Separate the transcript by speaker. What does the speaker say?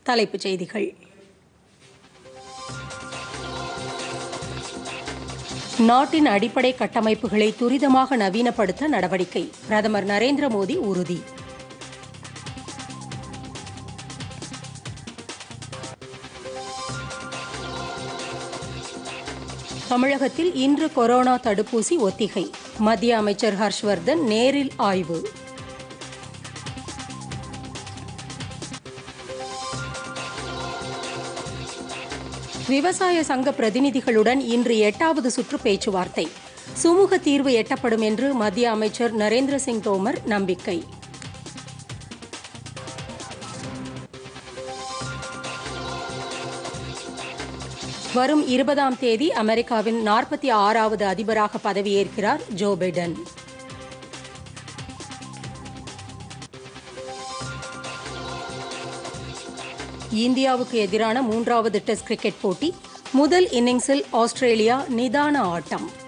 Speaker 1: தலைப்புச் செய்திகள் நாட்டின் அடிப்படை கட்டமைப்புகளை துரிதமாக நவீனப்படுத்த நடவடிக்கை பிரதமர் நரேந்திர மோடி உறுதி தமிழகத்தில் இன்று கொரோனா தடுப்பூசி ஒத்திகை மத்திய அமைச்சர் ஹர்ஷ்வர்தன் நேரில் ஆய்வு விவசாய சங்க பிரதிநிதிகளுடன் இன்று எட்டாவது சுற்று பேச்சுவார்த்தை சுமூக தீர்வு எட்டப்படும் என்று மத்திய அமைச்சர் நரேந்திர சிங் தோமர் நம்பிக்கை வரும் இருபதாம் தேதி அமெரிக்காவின் நாற்பத்தி ஆறாவது அதிபராக பதவியேற்கிறார் ஜோ பைடன் இந்தியாவுக்கு எதிரான மூன்றாவது டெஸ்ட் கிரிக்கெட் போட்டி முதல் இன்னிங்ஸில் ஆஸ்திரேலியா நிதான ஆட்டம்